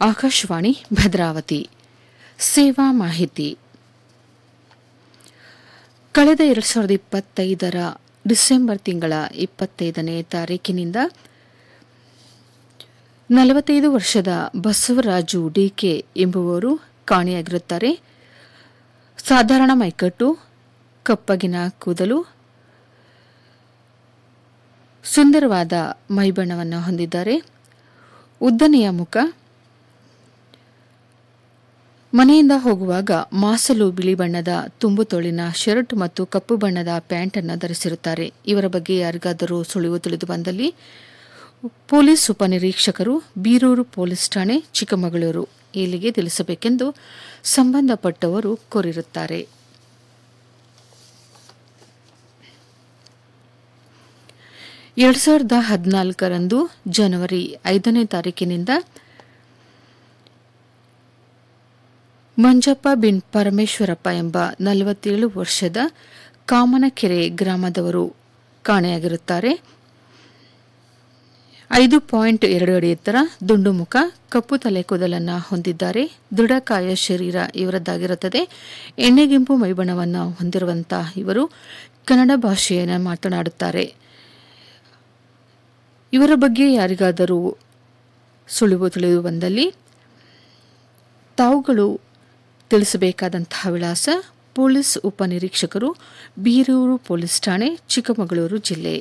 ಆಕಾಶವಾಣಿ ಭದ್ರಾವತಿ ಸೇವಾ ಮಾಹಿತಿ ಕಳೆದ ಎರಡು ಸಾವಿರದ ಇಪ್ಪತ್ತೈದರ ಡಿಸೆಂಬರ್ ತಿಂಗಳ ಇಪ್ಪತ್ತೈದನೇ ತಾರೀಕಿನಿಂದ ನಲವತ್ತೈದು ವರ್ಷದ ಬಸವರಾಜು ಡಿಕೆ ಎಂಬುವರು ಕಾಣೆಯಾಗಿರುತ್ತಾರೆ ಸಾಧಾರಣ ಮೈಕಟ್ಟು ಕಪ್ಪಗಿನ ಕೂದಲು ಸುಂದರವಾದ ಮೈಬಣ್ಣವನ್ನು ಹೊಂದಿದ್ದಾರೆ ಉದ್ದನೆಯ ಮುಖ ಮನೆಯಿಂದ ಹೋಗುವಾಗ ಮಾಸಲು ಬಿಳಿ ಬಣ್ಣದ ತುಂಬು ತೋಳಿನ ಶರ್ಟ್ ಮತ್ತು ಕಪ್ಪು ಬಣ್ಣದ ಪ್ಯಾಂಟ್ ಅನ್ನು ಧರಿಸಿರುತ್ತಾರೆ ಇವರ ಬಗ್ಗೆ ಯಾರಿಗಾದರೂ ಸುಳಿವು ತಿಳಿದು ಬಂದಲ್ಲಿ ಪೊಲೀಸ್ ಉಪನಿರೀಕ್ಷಕರು ಬೀರೂರು ಪೊಲೀಸ್ ಠಾಣೆ ಚಿಕ್ಕಮಗಳೂರು ಇಲ್ಲಿಗೆ ತಿಳಿಸಬೇಕೆಂದು ಸಂಬಂಧಪಟ್ಟವರು ಕೋರಿರುತ್ತಾರೆ ಎರಡು ಸಾವಿರದ ಹದಿನಾಲ್ಕರಂದು ಜನವರಿ ಐದನೇ ತಾರೀಕಿನಿಂದ ಮಂಜಪ್ಪ ಬಿನ್ ಪರಮೇಶ್ವರಪ್ಪ ಎಂಬ ನಲವತ್ತೇಳು ವರ್ಷದ ಕಾಮನಕೆರೆ ಗ್ರಾಮದವರು ಕಾಣೆಯಾಗಿರುತ್ತಾರೆ ಐದು ಪಾಯಿಂಟ್ ಎರಡು ಅಡಿ ಎತ್ತರ ದುಂಡು ಮುಖ ಕಪ್ಪು ತಲೆ ಕೂದಲನ್ನು ಹೊಂದಿದ್ದಾರೆ ದೃಢಕಾಯ ಶರೀರ ಇವರದ್ದಾಗಿರುತ್ತದೆ ಎಣ್ಣೆಗೆಂಪು ಮೈಬಣ್ಣವನ್ನು ಹೊಂದಿರುವಂತಹ ಇವರು ಕನ್ನಡ ಭಾಷೆಯನ್ನು ಮಾತನಾಡುತ್ತಾರೆ ಇವರ ಬಗ್ಗೆ ಯಾರಿಗಾದರೂ ಸುಳಿವು ತಿಳಿದು ಬಂದಲ್ಲಿ ತಾವುಗಳು ತಿಳಿಸಬೇಕಾದಂತಹ ವಿಳಾಸ ಪೊಲೀಸ್ ಉಪನಿರೀಕ್ಷಕರು ಬೀರೂರು ಪೊಲೀಸ್ ಠಾಣೆ ಚಿಕ್ಕಮಗಳೂರು ಜಿಲ್ಲೆ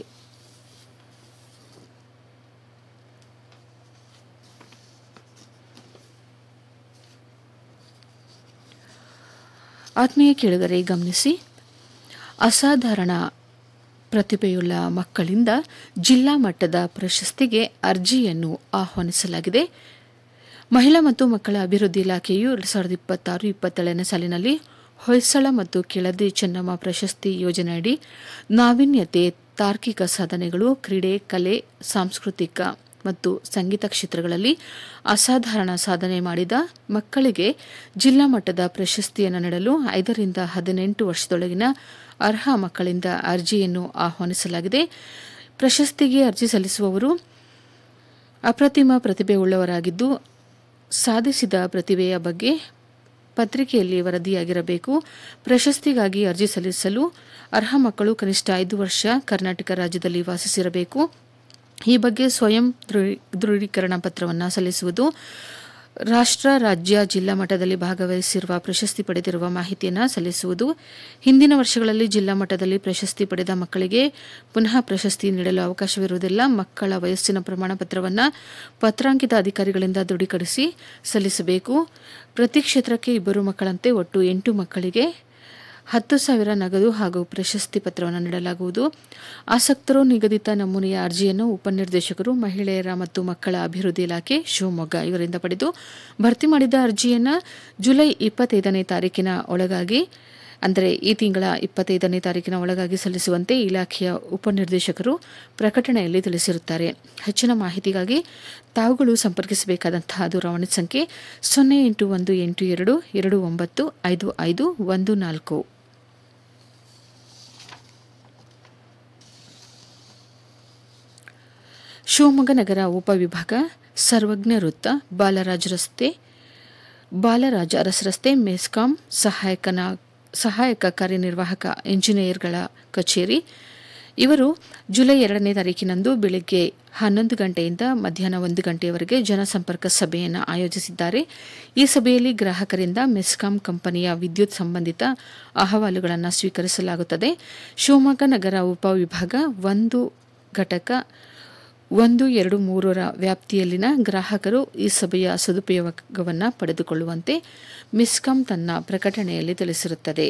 ಆತ್ಮೀಯ ಕೇಳಿದರೆ ಗಮನಿಸಿ ಅಸಾಧಾರಣ ಪ್ರತಿಭೆಯುಳ್ಳ ಮಕ್ಕಳಿಂದ ಜಿಲ್ಲಾ ಮಟ್ಟದ ಪ್ರಶಸ್ತಿಗೆ ಅರ್ಜಿಯನ್ನು ಆಹ್ವಾನಿಸಲಾಗಿದೆ ಮಹಿಳಾ ಮತ್ತು ಮಕ್ಕಳ ಅಭಿವೃದ್ಧಿ ಇಲಾಖೆಯು ಎರಡು ಸಾವಿರದ ಇಪ್ಪತ್ತಾರು ಇಪ್ಪತ್ತೇಳನೇ ಸಾಲಿನಲ್ಲಿ ಹೊಯ್ಸಳ ಮತ್ತು ಕೆಳದಿ ಚೆನ್ನಮ್ಮ ಪ್ರಶಸ್ತಿ ಯೋಜನೆಯಡಿ ನಾವೀನ್ಯತೆ ತಾರ್ಕಿಕ ಸಾಧನೆಗಳು ಕ್ರೀಡೆ ಕಲೆ ಸಾಂಸ್ಕೃತಿಕ ಮತ್ತು ಸಂಗೀತ ಕ್ಷೇತ್ರಗಳಲ್ಲಿ ಅಸಾಧಾರಣ ಸಾಧನೆ ಮಾಡಿದ ಮಕ್ಕಳಿಗೆ ಜಿಲ್ಲಾ ಮಟ್ಟದ ಪ್ರಶಸ್ತಿಯನ್ನು ನೀಡಲು ಐದರಿಂದ ಹದಿನೆಂಟು ವರ್ಷದೊಳಗಿನ ಅರ್ಹ ಮಕ್ಕಳಿಂದ ಅರ್ಜಿಯನ್ನು ಆಹ್ವಾನಿಸಲಾಗಿದೆ ಪ್ರಶಸ್ತಿಗೆ ಅರ್ಜಿ ಸಲ್ಲಿಸುವವರು ಅಪ್ರತಿಮ ಪ್ರತಿಭೆ ಉಳ್ಳವರಾಗಿದ್ದು ಸಾಧಿಸಿದ ಪ್ರತಿಭೆಯ ಬಗ್ಗೆ ಪತ್ರಿಕೆಯಲ್ಲಿ ವರದಿಯಾಗಿರಬೇಕು ಪ್ರಶಸ್ತಿಗಾಗಿ ಅರ್ಜಿ ಸಲ್ಲಿಸಲು ಅರ್ಹ ಮಕ್ಕಳು ಕನಿಷ್ಠ ಐದು ವರ್ಷ ಕರ್ನಾಟಕ ರಾಜ್ಯದಲ್ಲಿ ವಾಸಿಸಿರಬೇಕು ಈ ಬಗ್ಗೆ ಸ್ವಯಂ ದೃಢೀಕರಣ ಪತ್ರವನ್ನು ಸಲ್ಲಿಸುವುದು ರಾಷ್ಟ್ರ ರಾಜ್ಯ ಜಿಲ್ಲಾ ಮಟ್ಟದಲ್ಲಿ ಭಾಗವಹಿಸಿರುವ ಪ್ರಶಸ್ತಿ ಪಡೆದಿರುವ ಮಾಹಿತಿಯನ್ನು ಸಲ್ಲಿಸುವುದು ಹಿಂದಿನ ವರ್ಷಗಳಲ್ಲಿ ಜಿಲ್ಲಾ ಮಟ್ಟದಲ್ಲಿ ಪ್ರಶಸ್ತಿ ಪಡೆದ ಮಕ್ಕಳಿಗೆ ಪುನಃ ಪ್ರಶಸ್ತಿ ನೀಡಲು ಅವಕಾಶವಿರುವುದಿಲ್ಲ ಮಕ್ಕಳ ವಯಸ್ಸಿನ ಪ್ರಮಾಣ ಪತ್ರವನ್ನು ಪತ್ರಾಂಕಿತ ಅಧಿಕಾರಿಗಳಿಂದ ದೃಢೀಕರಿಸಿ ಸಲ್ಲಿಸಬೇಕು ಪ್ರತಿ ಕ್ಷೇತ್ರಕ್ಕೆ ಇಬ್ಬರು ಮಕ್ಕಳಂತೆ ಒಟ್ಟು ಎಂಟು ಮಕ್ಕಳಿಗೆ ಹತ್ತು ಸಾವಿರ ನಗದು ಹಾಗೂ ಪ್ರಶಸ್ತಿ ಪತ್ರವನ್ನು ನೀಡಲಾಗುವುದು ಆಸಕ್ತರು ನಿಗದಿತ ನಮೂನೆಯ ಅರ್ಜಿಯನ್ನು ಉಪನಿರ್ದೇಶಕರು ಮಹಿಳೆಯರ ಮತ್ತು ಮಕ್ಕಳ ಅಭಿವೃದ್ಧಿ ಇಲಾಖೆ ಶಿವಮೊಗ್ಗ ಇವರಿಂದ ಪಡೆದು ಭರ್ತಿ ಮಾಡಿದ ಅರ್ಜಿಯನ್ನು ಜುಲೈ ಇಪ್ಪತ್ತೈದನೇ ತಾರೀಕಿನ ಒಳಗಾಗಿ ಅಂದರೆ ಈ ತಿಂಗಳ ಇಪ್ಪತ್ತೈದನೇ ತಾರೀಕಿನ ಒಳಗಾಗಿ ಸಲ್ಲಿಸುವಂತೆ ಇಲಾಖೆಯ ಉಪನಿರ್ದೇಶಕರು ಪ್ರಕಟಣೆಯಲ್ಲಿ ತಿಳಿಸಿರುತ್ತಾರೆ ಹೆಚ್ಚಿನ ಮಾಹಿತಿಗಾಗಿ ತಾವುಗಳು ಸಂಪರ್ಕಿಸಬೇಕಾದಂತಹ ದೂರವಾಣಿ ಸಂಖ್ಯೆ ಸೊನ್ನೆ ಎಂಟು ಒಂದು ಎಂಟು ಎರಡು ಎರಡು ಒಂಬತ್ತು ಐದು ಐದು ಒಂದು ನಾಲ್ಕು ಶಿವಮೊಗ್ಗ ನಗರ ಉಪವಿಭಾಗ ಸರ್ವಜ್ಞ ವೃತ್ತ ಬಾಲರಾಜ್ ರಸ್ತೆ ಬಾಲರಾಜ ಅರಸ್ ರಸ್ತೆ ಮೆಸ್ಕಾಂ ಸಹಾಯಕನ ಸಹಾಯಕ ಕಾರ್ಯನಿರ್ವಾಹಕ ಇಂಜಿನಿಯರ್ಗಳ ಕಚೇರಿ ಇವರು ಜುಲೈ ಎರಡನೇ ತಾರೀಕಿನಂದು ಬೆಳಗ್ಗೆ ಹನ್ನೊಂದು ಗಂಟೆಯಿಂದ ಮಧ್ಯಾಹ್ನ ಒಂದು ಗಂಟೆಯವರೆಗೆ ಜನಸಂಪರ್ಕ ಸಭೆಯನ್ನು ಆಯೋಜಿಸಿದ್ದಾರೆ ಈ ಸಭೆಯಲ್ಲಿ ಗ್ರಾಹಕರಿಂದ ಮೆಸ್ಕಾಂ ಕಂಪನಿಯ ವಿದ್ಯುತ್ ಸಂಬಂಧಿತ ಅಹವಾಲುಗಳನ್ನು ಸ್ವೀಕರಿಸಲಾಗುತ್ತದೆ ಶಿವಮೊಗ್ಗ ನಗರ ಉಪವಿಭಾಗ ಒಂದು ಘಟಕ ಒಂದು ಎರಡು ಮೂರರ ವ್ಯಾಪ್ತಿಯಲ್ಲಿನ ಗ್ರಾಹಕರು ಈ ಸಭೆಯ ಸದುಪಯೋಗವನ್ನು ಪಡೆದುಕೊಳ್ಳುವಂತೆ ಮಿಸ್ಕಾಂ ತನ್ನ ಪ್ರಕಟಣೆಯಲ್ಲಿ ತಿಳಿಸಿರುತ್ತದೆ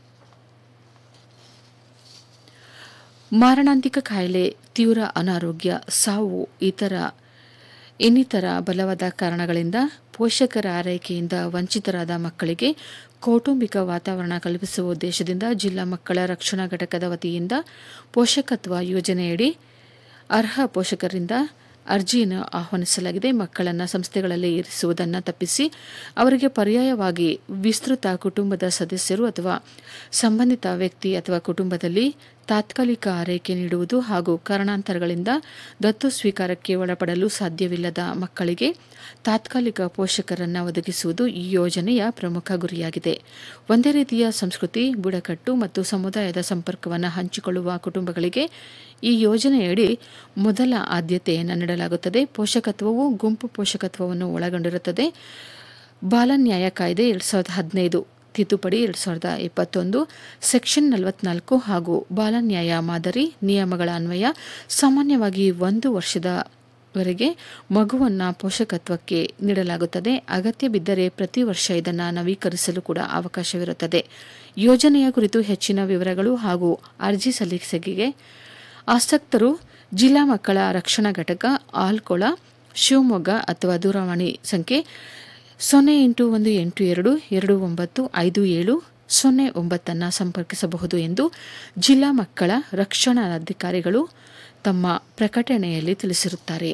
ಮಾರಣಾಂತಿಕ ಕಾಯಿಲೆ ತೀವ್ರ ಅನಾರೋಗ್ಯ ಸಾವು ಇತರ ಇನ್ನಿತರ ಬಲವಾದ ಕಾರಣಗಳಿಂದ ಪೋಷಕರ ಆರೈಕೆಯಿಂದ ವಂಚಿತರಾದ ಮಕ್ಕಳಿಗೆ ಕೌಟುಂಬಿಕ ವಾತಾವರಣ ಕಲ್ಪಿಸುವ ಉದ್ದೇಶದಿಂದ ಜಿಲ್ಲಾ ಮಕ್ಕಳ ರಕ್ಷಣಾ ಘಟಕದ ವತಿಯಿಂದ ಪೋಷಕತ್ವ ಯೋಜನೆಯಡಿ ಅರ್ಹ ಪೋಷಕರಿಂದ ಅರ್ಜಿಯನ್ನು ಆಹ್ವಾನಿಸಲಾಗಿದೆ ಮಕ್ಕಳನ್ನು ಸಂಸ್ಥೆಗಳಲ್ಲಿ ಇರಿಸುವುದನ್ನು ತಪ್ಪಿಸಿ ಅವರಿಗೆ ಪರ್ಯಾಯವಾಗಿ ವಿಸ್ತೃತ ಕುಟುಂಬದ ಸದಸ್ಯರು ಅಥವಾ ಸಂಬಂಧಿತ ವ್ಯಕ್ತಿ ಅಥವಾ ಕುಟುಂಬದಲ್ಲಿ ತಾತ್ಕಾಲಿಕ ಆರೈಕೆ ನೀಡುವುದು ಹಾಗೂ ಕಾರಣಾಂತರಗಳಿಂದ ದತ್ತು ಸ್ವೀಕಾರಕ್ಕೆ ಒಳಪಡಲು ಸಾಧ್ಯವಿಲ್ಲದ ಮಕ್ಕಳಿಗೆ ತಾತ್ಕಾಲಿಕ ಪೋಷಕರನ್ನು ಒದಗಿಸುವುದು ಈ ಯೋಜನೆಯ ಪ್ರಮುಖ ಗುರಿಯಾಗಿದೆ ಒಂದೇ ರೀತಿಯ ಸಂಸ್ಕೃತಿ ಬುಡಕಟ್ಟು ಮತ್ತು ಸಮುದಾಯದ ಸಂಪರ್ಕವನ್ನು ಹಂಚಿಕೊಳ್ಳುವ ಕುಟುಂಬಗಳಿಗೆ ಈ ಯೋಜನೆಯಡಿ ಮೊದಲ ಆದ್ಯತೆಯನ್ನು ನೀಡಲಾಗುತ್ತದೆ ಪೋಷಕತ್ವವು ಗುಂಪು ಪೋಷಕತ್ವವನ್ನು ಒಳಗೊಂಡಿರುತ್ತದೆ ಬಾಲ ನ್ಯಾಯ ಕಾಯ್ದೆ ಎರಡು ಸಾವಿರದ ಹದಿನೈದು ತಿದ್ದುಪಡಿ ಎರಡು ಸಾವಿರದ ಇಪ್ಪತ್ತೊಂದು ಸೆಕ್ಷನ್ ನಲವತ್ನಾಲ್ಕು ಹಾಗೂ ಬಾಲ ನ್ಯಾಯ ಮಾದರಿ ನಿಯಮಗಳ ಅನ್ವಯ ಸಾಮಾನ್ಯವಾಗಿ ಒಂದು ವರ್ಷದ ವರೆಗೆ ಮಗುವನ್ನು ಪೋಷಕತ್ವಕ್ಕೆ ನೀಡಲಾಗುತ್ತದೆ ಅಗತ್ಯ ಬಿದ್ದರೆ ಪ್ರತಿ ವರ್ಷ ಇದನ್ನು ನವೀಕರಿಸಲು ಕೂಡ ಅವಕಾಶವಿರುತ್ತದೆ ಯೋಜನೆಯ ಕುರಿತು ಹೆಚ್ಚಿನ ವಿವರಗಳು ಹಾಗೂ ಅರ್ಜಿ ಸಲ್ಲಿಕೆಗೆ ಆಸಕ್ತರು ಜಿಲ್ಲಾ ಮಕ್ಕಳ ರಕ್ಷಣಾ ಘಟಕ ಆಲ್ಕೊಳ ಶಿವಮೊಗ್ಗ ಅಥವಾ ದೂರವಾಣಿ ಸಂಖ್ಯೆ ಸೊನ್ನೆ ಎಂಟು ಒಂದು ಎಂಟು ಎರಡು ಎರಡು ಒಂಬತ್ತು ಐದು ಏಳು ಸೊನ್ನೆ ಒಂಬತ್ತನ್ನು ಸಂಪರ್ಕಿಸಬಹುದು ಎಂದು ಜಿಲ್ಲಾ ಮಕ್ಕಳ ರಕ್ಷಣಾಧಿಕಾರಿಗಳು ತಮ್ಮ ಪ್ರಕಟಣೆಯಲ್ಲಿ ತಿಳಿಸಿರುತ್ತಾರೆ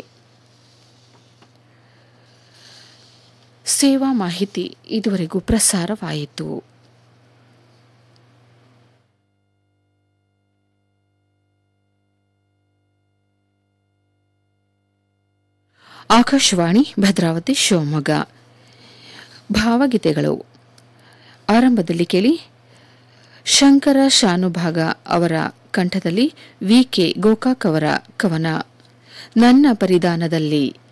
ಸೇವಾ ಮಾಹಿತಿ ಇದುವರೆಗೂ ಪ್ರಸಾರವಾಯಿತು ಆಕಾಶವಾಣಿ ಭದ್ರಾವತಿ ಶಿವಮೊಗ್ಗ ಭಾವಗೀತೆಗಳು ಆರಂಭದಲ್ಲಿ ಕೇಳಿ ಶಂಕರ ಶಾನುಭಾಗ ಅವರ ಕಂಠದಲ್ಲಿ ವಿ ಕೆ ಗೋಕಾಕ್ ಅವರ ಕವನ ನನ್ನ ಪರಿಧಾನದಲ್ಲಿ